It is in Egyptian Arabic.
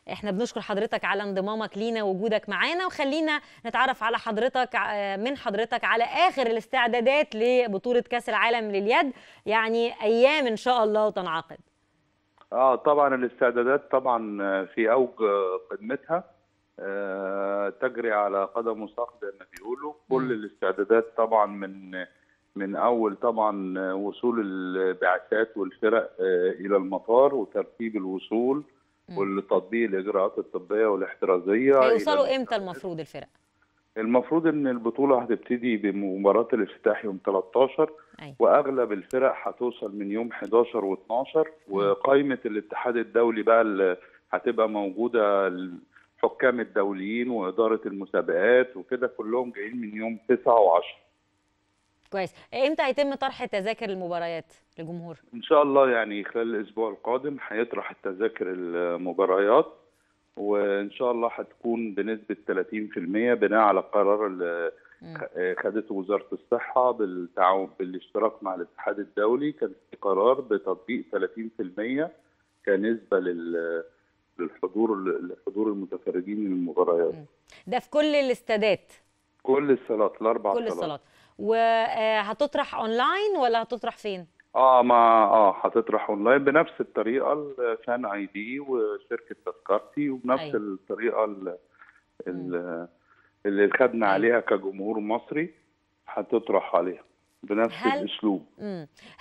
احنا بنشكر حضرتك على انضمامك لينا ووجودك معانا وخلينا نتعرف على حضرتك ع- من حضرتك على اخر الاستعدادات لبطوله كاس العالم لليد يعني ايام ان شاء الله وتنعقد اه طبعا الاستعدادات طبعا في اوج قمتها آه تجري على قدم وساق زي ما بيقولوا كل الاستعدادات طبعا من من اول طبعا وصول البعثات والفرق آه الى المطار وترتيب الوصول والتطبيق الاجراءات الطبيه والاحترازيه إلى هيوصلوا امتى المفروض الفرق المفروض ان البطوله هتبتدي بمباراه الافتتاح يوم 13 أيوة. واغلب الفرق هتوصل من يوم 11 و12 وقائمه الاتحاد الدولي بقى اللي هتبقى موجوده الحكام الدوليين واداره المسابقات وكده كلهم جايين من يوم 9 و10 كويس امتى هيتم طرح تذاكر المباريات للجمهور ان شاء الله يعني خلال الاسبوع القادم هيطرح التذاكر المباريات وان شاء الله هتكون بنسبه 30% بناء على قرار اللي خدته وزاره الصحه بالتعاون بالاشتراك مع الاتحاد الدولي كان في قرار بتطبيق 30% كنسبه لل للحضور لحضور المتفرجين للمباريات ده في كل الاستادات كل الصالات الاربع كل الصالات وهتطرح اونلاين ولا هتطرح فين اه ما اه هتطرح اونلاين بنفس الطريقه الفان اي دي وشركه تذكرتي وبنفس أيوة. أيوة. الطريقه ال- ال- اللي خدنا أيوة. عليها كجمهور مصري هتطرح عليها بنفس هل- الاسلوب مم.